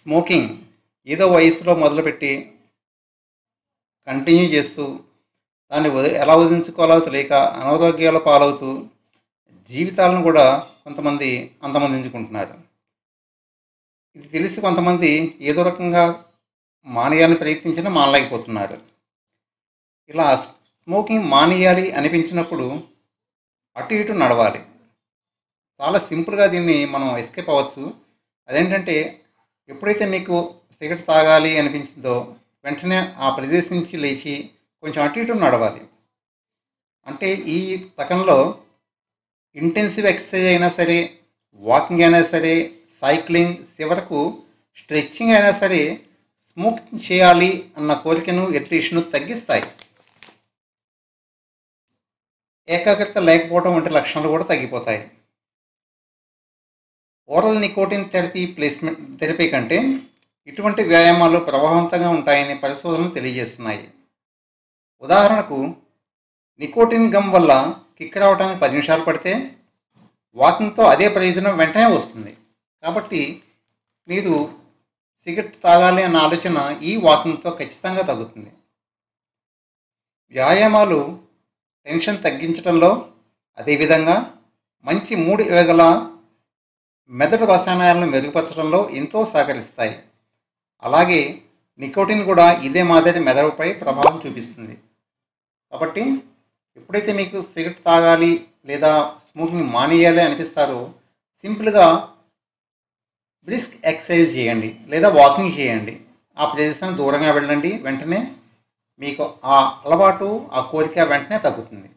smoking ఏదో వయసులో మొదలుపెట్టి కంటిన్యూ చేస్తూ దాన్ని వది ఎలా వదిలించుకోవాలో తెలియక అనారోగ్యాల పాలవుతూ జీవితాలను కూడా కొంతమంది అంతమందించుకుంటున్నారు ఇది తెలిసి కొంతమంది ఏదో రకంగా మానేయాలని ప్రయత్నించినా మానలేకపోతున్నారు ఇలా స్మోకింగ్ మానేయాలి అనిపించినప్పుడు అటు ఇటు నడవాలి చాలా సింపుల్గా దీన్ని మనం ఎస్కేప్ అవ్వచ్చు అదేంటంటే ఎప్పుడైతే మీకు సిగరెట్ తాగాలి అనిపించిందో వెంటనే ఆ ప్రదేశం నుంచి లేచి కొంచెం అటు ఇటు నడవాలి అంటే ఈ రకంలో ఇంటెన్సివ్ ఎక్సర్సైజ్ అయినా సరే వాకింగ్ అయినా సరే సైక్లింగ్ చివరకు స్ట్రెచ్చింగ్ అయినా సరే స్మోకింగ్ చేయాలి అన్న కోరికను ఎట్రిషన్ను తగ్గిస్తాయి ఏకాగ్రత లేకపోవడం వంటి లక్షణాలు కూడా తగ్గిపోతాయి oral nicotine therapy placement therapy కంటే ఇటువంటి వ్యాయామాలు ప్రభావవంతంగా ఉంటాయని పరిశోధనలు తెలియజేస్తున్నాయి ఉదాహరణకు నికోటిన్ గమ్ వల్ల కిక్ రావడానికి పది నిమిషాలు పడితే వాకింగ్తో అదే ప్రయోజనం వెంటనే వస్తుంది కాబట్టి మీరు సిగరెట్ తాగాలి అన్న ఆలోచన ఈ వాకింగ్తో ఖచ్చితంగా తగ్గుతుంది వ్యాయామాలు టెన్షన్ తగ్గించడంలో అదేవిధంగా మంచి మూడు ఇవ్వగల మెదడు రసాయనాలను మెరుగుపరచడంలో ఎంతో సహకరిస్తాయి అలాగే నికోటిన్ కూడా ఇదే మాదిరి మెదడుపై ప్రభావం చూపిస్తుంది కాబట్టి ఎప్పుడైతే మీకు సిగరెట్ తాగాలి లేదా స్మోకింగ్ మానేయాలి అనిపిస్తారో సింపుల్గా బ్రిస్క్ ఎక్సర్సైజ్ చేయండి లేదా వాకింగ్ చేయండి ఆ ప్రదేశానికి దూరంగా వెళ్ళండి వెంటనే మీకు ఆ అలవాటు ఆ కోరిక వెంటనే తగ్గుతుంది